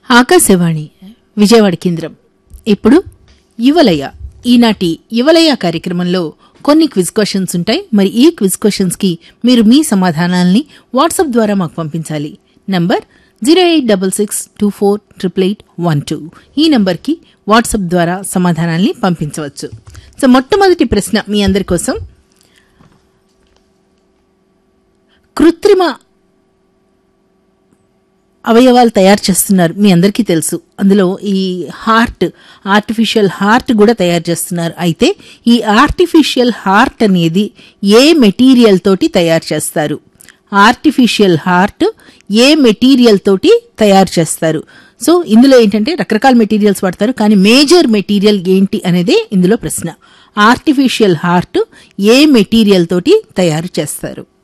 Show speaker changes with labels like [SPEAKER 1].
[SPEAKER 1] ఆకాశవాణి విజయవాడ కేంద్రం ఇప్పుడు యువలయ ఈనాటి యువలయ కార్యక్రమంలో కొన్ని క్విజ్ క్వశ్చన్స్ ఉంటాయి మరి ఈ క్విజ్ క్వశ్చన్స్ కి మీరు మీ సమాధానాల్ని వాట్సాప్ ద్వారా మాకు పంపించాలి number zero eight double six two four triple eight one two ఈ నంబర్కి వాట్సాప్ ద్వారా సమాధానాల్ని పంపించవచ్చు సో మొట్టమొదటి ప్రశ్న మీ అందరి కోసం కృత్రిమ అవయవాలు తయారు చేస్తున్నారు మీ అందరికీ తెలుసు అందులో ఈ హార్ట్ ఆర్టిఫిషియల్ హార్ట్ కూడా తయారు చేస్తున్నారు అయితే ఈ ఆర్టిఫిషియల్ హార్ట్ అనేది ఏ మెటీరియల్ తోటి తయారు చేస్తారు ఆర్టిఫిషియల్ హార్ట్ ఏ మెటీరియల్ తోటి తయారు చేస్తారు సో ఇందులో ఏంటంటే రకరకాల మెటీరియల్స్ వాడతారు కానీ మేజర్ మెటీరియల్ ఏంటి అనేది ఇందులో ప్రశ్న ఆర్టిఫిషియల్ హార్ట్ ఏ మెటీరియల్ తోటి తయారు చేస్తారు